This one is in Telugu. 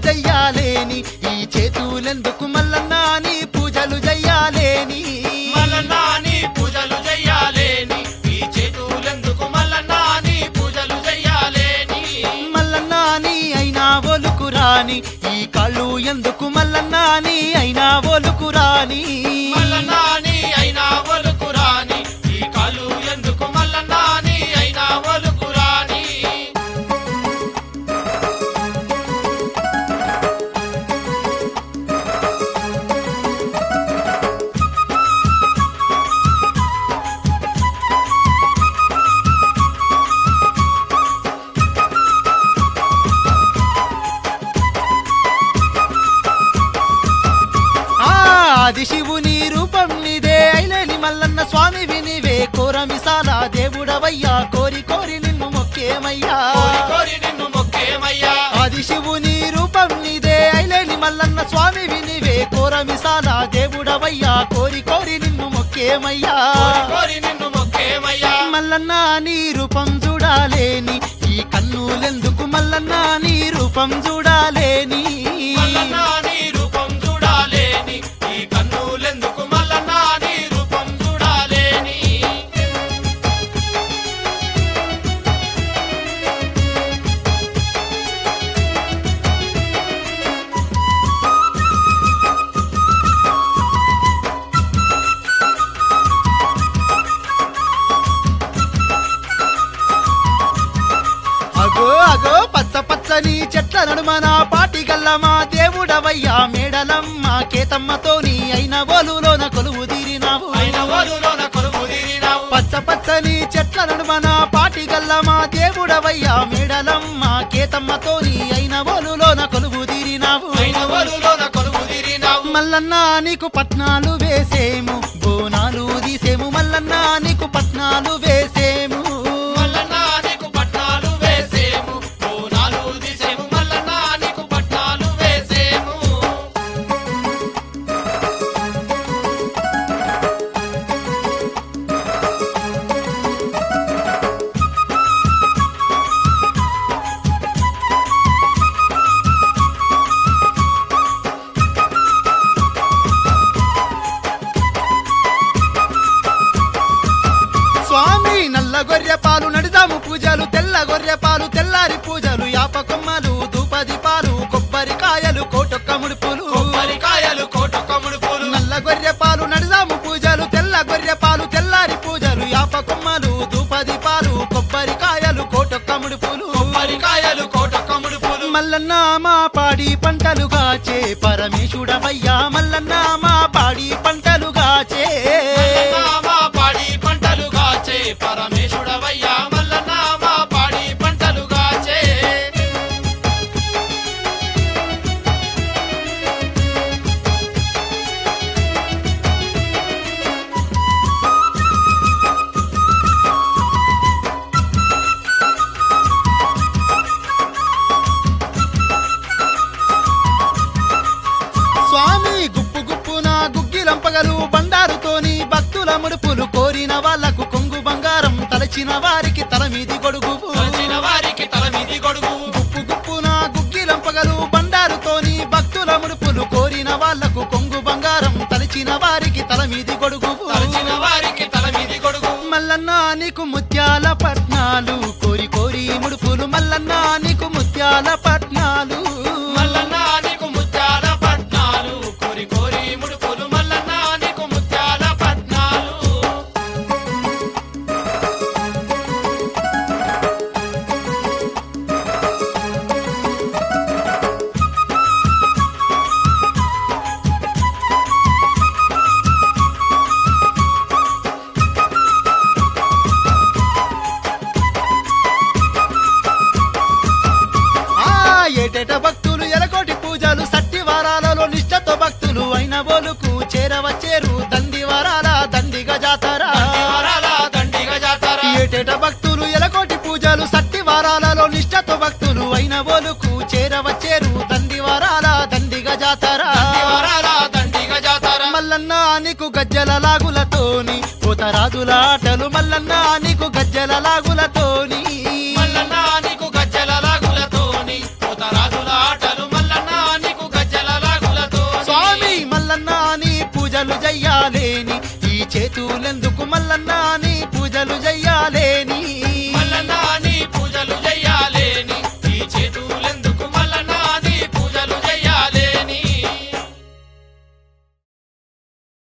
చెయ్యాలేని ఈ చేతులెందుకు మల్లన్నా నీ పూజలు చెయ్యాలేని మల్లన్నా నీ పూజలు చెయ్యాలేని ఈ చేతులెందుకు మల్లన్నా నీ పూజలు చెయ్యాలేని మల్లన్నా నీ అయినా ఒలుకు రాని ఈ కాళ్ళు ఎందుకు మల్లన్నా నీ అయినా ఒలుకు రాని మల్లన్నా నీ అయినా ఒలుకు రాని ఈ కాలు ఎందుకు మల్లన్నా నీ అయినా ఒలుకు రాని ఆ ఆది శివుని రూపం నీదే ఐలేని మల్లన్న స్వామి వినివే కోరమిసాల దేవుడవయ్యా కోరి కోరి నిన్ను మొక్కేమయ్యా కోరి కోరి నిన్ను మొక్కేమయ్యా ఆది శివుని రూపం నీదే ఐలేని మల్లన్న స్వామి వినివే కోరమిసాల దేవుడవయ్యా కోరి కోరి నిన్ను మొక్కేమయ్యా కోరి కోరి నిన్ను మొక్కేమయ్యా మల్లన్న నీ రూపం చూడాలేని ఈ కన్నులెందుకు మల్లన్న నీ రూపం చూడాలేని మల్లన్నా నీ రూపం చూడాలేని ఈ కన్నులెందుకు మల్లన్నా నీ రూపం చూడాలేని అగో అగో పచ్చ పచ్చని చెట్ల నడుమన పాటి గల్లమా దేవుడవయ్యా మేడలమ్మ కేతమ్మతోని అయిన బోలులోన కొలువు తీరినావు అయిన ఓలులోన కొలువు తీరినావు పచ్చ పచ్చని చెట్ల నడుమన పాటి గల్లమా దేవుడవయ్యా మేడలమ్మ కేతమ్మతోని అయిన బోలులోన కొలువు తీరినావు అయిన ఓలులోన కొలువు తీరినావు మల్లన్న నీకు పట్నాలు వేసేము బోనాలు తీసేము మల్లన్న నీకు పట్నాలు వేసేము మల్లన్నా నీకు పట్నాలు వేసేము బోనాలు తీసేము మల్లన్నా నీకు పట్నాలు వేసేము స్వామి నల్ల గొర్రె పాలు నడిదాము పూజలు తెల్ల గొర్రె పాలు తెల్లారి పూజలు యాప కొమ్మలు దూపది పాలు కొబ్బరికాయలు కోటొక్క ముడుపులు కొబ్బరికాయలు కోటొక్క ముడుపులు నల్ల గొర్రె పాలు నడిదాము పూజలు తెల్ల గొర్రె పాలు తెల్లారి పూజలు యాప కొమ్మలు దూపది పాలు కొబ్బరికాయలు కోటొక్క ముడుపులు కొబ్బరికాయలు కోటొక్క ముడుపులు మల్లన్న మా పాడి పంటలు గాచే పరమేశుడవయ్యా మల్లన్న మా పాడి పంటలు గాచే మల్లన్నా మా పాడి పంటలు గాచే పరమేశుడవయ్యా మల్లన్నా మా పాడి పంటలు గాచే స్వామి గుప్పు గుప్పున గుగ్గిలంపగలు బండారుతోని భక్తుల ముడుపులు కోరిన వాళ్లకు కొంగు బంగారం తలచిన వారికి తల మీది గొడుగు తలచిన వారికి తల మీది గొడుగు గుప్పు గుప్పున గుగ్గిలంపగలు బండారుతోని భక్తుల ముడుపులు కోరిన వాళ్లకు కొంగు బంగారం తలచిన వారికి తల మీది గొడుగు తలచిన వారికి తల మీది గొడుగు మల్లన్న నీకు ముత్యాల పట్నాలు కోరి కోరి ముడుపులు మల్లన్న నీకు ముత్యాల పట్నాలు మల్లన్నా నీకు ముత్యాల పట్నాలు కోరి కోరి ముడుపులు మల్లన్నా నీకు ముత్యాల పట్నాలు ఆ ఏటేట భక్తులు ఎలకోటి పూజలు సట్టి వారాలలో నిష్ఠతో భక్తులు అయిన బోలుకు చేరవచ్చేరు దండి వారాల దండిగా జాతర దండివరాల దండిగా జాతర ఏటేట భక్తులు ఎలకోటి పూజలు సట్టి వారాలలో నిష్ఠతో భక్తులు అయిన బోలుకు చేరవచ్చేరు దండి వారాల దండిగా జాతర దండివరాల దండిగా జాతర మల్లన్న నీకు గజ్జల లాగులతోని పోతరాజుల ఆటలు మల్లన్న నీకు గజ్జల లాగులతో